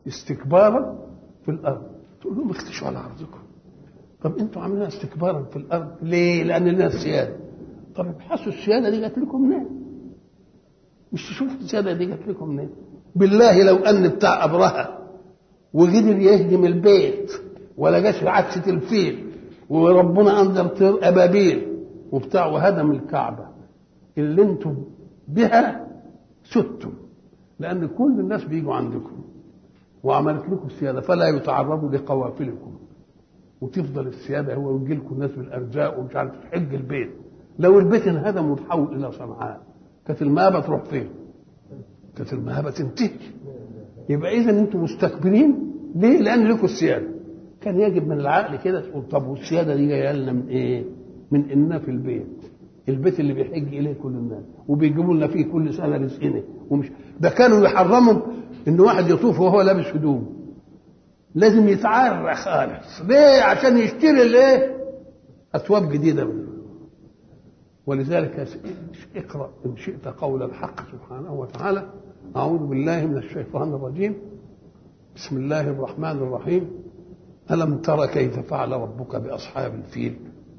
استكبارا في الارض تقول لهم اختشوا على ارضكم طب انتوا عاملين استكبارا في الارض ليه؟ لان لنا السياده طب ابحثوا السياده دي جات لكم منين؟ مش تشوفوا السياده دي جات لكم منين؟ بالله لو ان بتاع ابرهه وقدر يهدم البيت ولا جاش عكسه الفيل وربنا انزل طير ابابيل وبتاع وهدم الكعبه اللي انتم بها ستم لان كل الناس بيجوا عندكم وعملت لكم السياده فلا يتعرضوا لقوافلكم وتفضل السياده هو ويجي لكم الناس بالارزاق ومش عارف تحج البيت لو البيت انهدم وتحول الى صنعاء كانت المهابه تروح فين؟ كانت المهابه تنتهي يبقى اذا انتم مستكبرين ليه؟ لان لكم السياده كان يجب من العقل كده تقول طب والسياده دي جايه لنا من ايه؟ من اننا في البيت البيت اللي بيحج اليه كل الناس وبيجيبوا لنا فيه كل سنه رزقنا ومش ده كانوا يحرموا ان واحد يطوف وهو لابس هدوم لازم يتعرى خالص ليه عشان يشتري الايه اثواب جديده منه ولذلك اقرا ان شئت قول الحق سبحانه وتعالى اعوذ بالله من الشيطان الرجيم بسم الله الرحمن الرحيم الم تر كيف فعل ربك باصحاب الفيل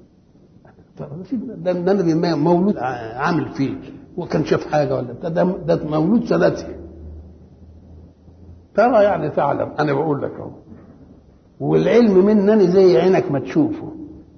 ده النبي مولود عامل فيل وكان شاف حاجه ولا ده, ده مولود سنته ترى يعني تعلم انا بقول لك اهو والعلم منني زي عينك ما تشوفه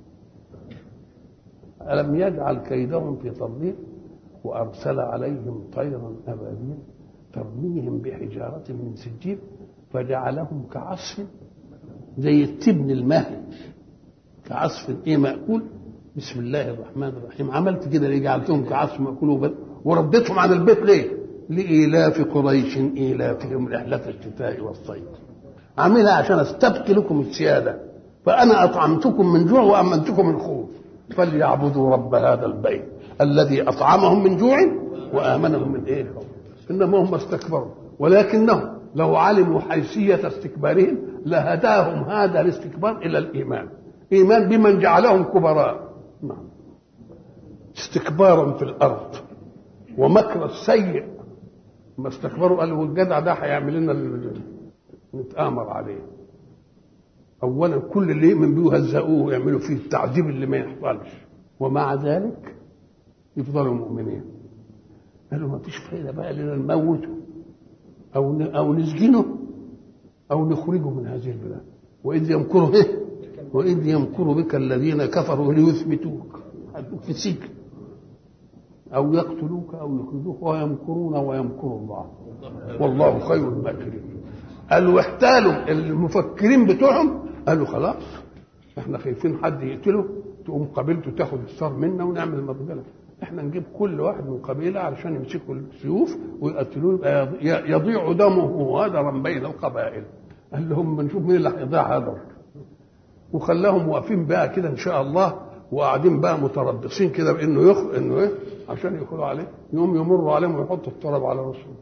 ألم يجعل كيدهم في تضليل وأرسل عليهم طيرا أبابيل ترميهم بحجارة من سجيل فجعلهم كعصف زي التبن المهل كعصف ايه مأكول بسم الله الرحمن الرحيم عملت كده ليه جعلتهم كعصف مأكول ورديتهم عن البيت ليه؟ لإيلاف قريش إيلافهم رحلة الشتاء والصيف عاملها عشان استبقي لكم السيادة فأنا أطعمتكم من جوع وأمنتكم من خوف فليعبدوا رب هذا البيت الذي أطعمهم من جوع وآمنهم من إيه إنما هم استكبروا ولكنهم لو علموا حيثية استكبارهم لهداهم هذا الاستكبار إلى الإيمان إيمان بمن جعلهم كبراء نعم استكبارا في الأرض ومكر السيء ما استكبروا قالوا الجدع ده هيعمل لنا نتآمر عليه اولا كل اللي يؤمن بيه يهزقوه ويعملوا فيه التعذيب اللي ما يحصلش ومع ذلك يفضلوا مؤمنين قالوا ما فيش فايده بقى لنا نموته او او نسجنه او نخرجه من هذه البلاد واذ يمكر به واذ يمكر بك الذين كفروا ليثبتوك في السجن او يقتلوك او يخرجوك ويمكرون ويمكر الله والله خير الماكرين قالوا احتالوا المفكرين بتوعهم قالوا خلاص احنا خايفين حد يقتله تقوم قبيلته تاخد الثار منا ونعمل المقبله احنا نجيب كل واحد من قبيله علشان يمسكوا السيوف ويقتلوه يبقى يضيع دمه هدرا بين القبائل قال لهم بنشوف مين اللي هيضيع هدر وخلاهم واقفين بقى كده ان شاء الله وقاعدين بقى متربصين كده بانه يخ انه ايه عشان يدخلوا عليه يوم يمروا عليهم ويحطوا التراب على راسهم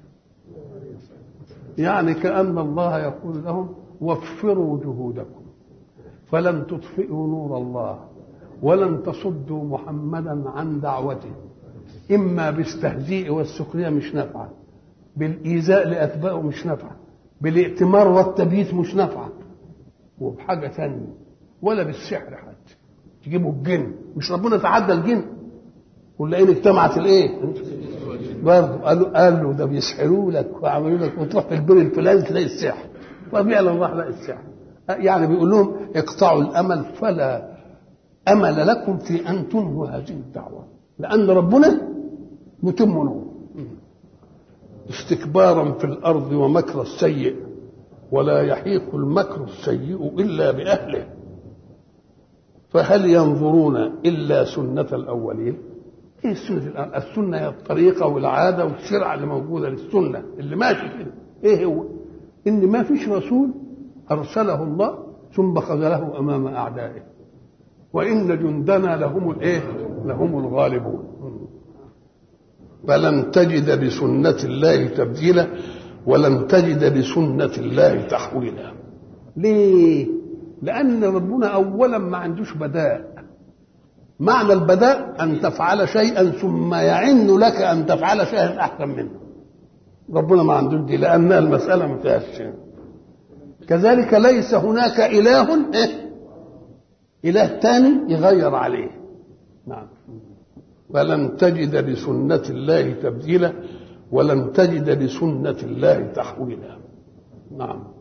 يعني كأن الله يقول لهم وفروا جهودكم فلن تطفئوا نور الله ولن تصدوا محمدا عن دعوته إما بالتهزيء والسخرية مش نافعة بالإيذاء لأتباعه مش نافعة بالائتمار والتبييت مش نافعة وبحاجة ثانية ولا بالسحر حتى تجيبوا الجن مش ربنا تعدى الجن ولا إن اجتمعت الإيه برضه قالوا قالوا ده بيسحروا لك وعملوا لك وتروح في البر الفلاني تلاقي السحر ففعلا راح لقى السحر يعني بيقول لهم اقطعوا الامل فلا امل لكم في ان تنهوا هذه الدعوه لان ربنا متم نور استكبارا في الارض ومكر السيء ولا يحيق المكر السيء الا باهله فهل ينظرون الا سنه الاولين ايه السنه الان السنه هي الطريقه والعاده والشرع اللي موجوده للسنه اللي ماشي كده ايه هو ان ما فيش رسول ارسله الله ثم خذله امام اعدائه وان جندنا لهم الايه لهم الغالبون فلن تجد لسنه الله تبديلا ولن تجد لسنه الله تحويلا ليه لان ربنا اولا ما عندوش بداء معنى البداء أن تفعل شيئا ثم يعن لك أن تفعل شيئا أحسن منه ربنا ما عندوش دي لأن المسألة ما فيهاش كذلك ليس هناك إله إيه؟ إله ثاني يغير عليه نعم ولن تجد لسنة الله تبديلا ولن تجد لسنة الله تحويلا نعم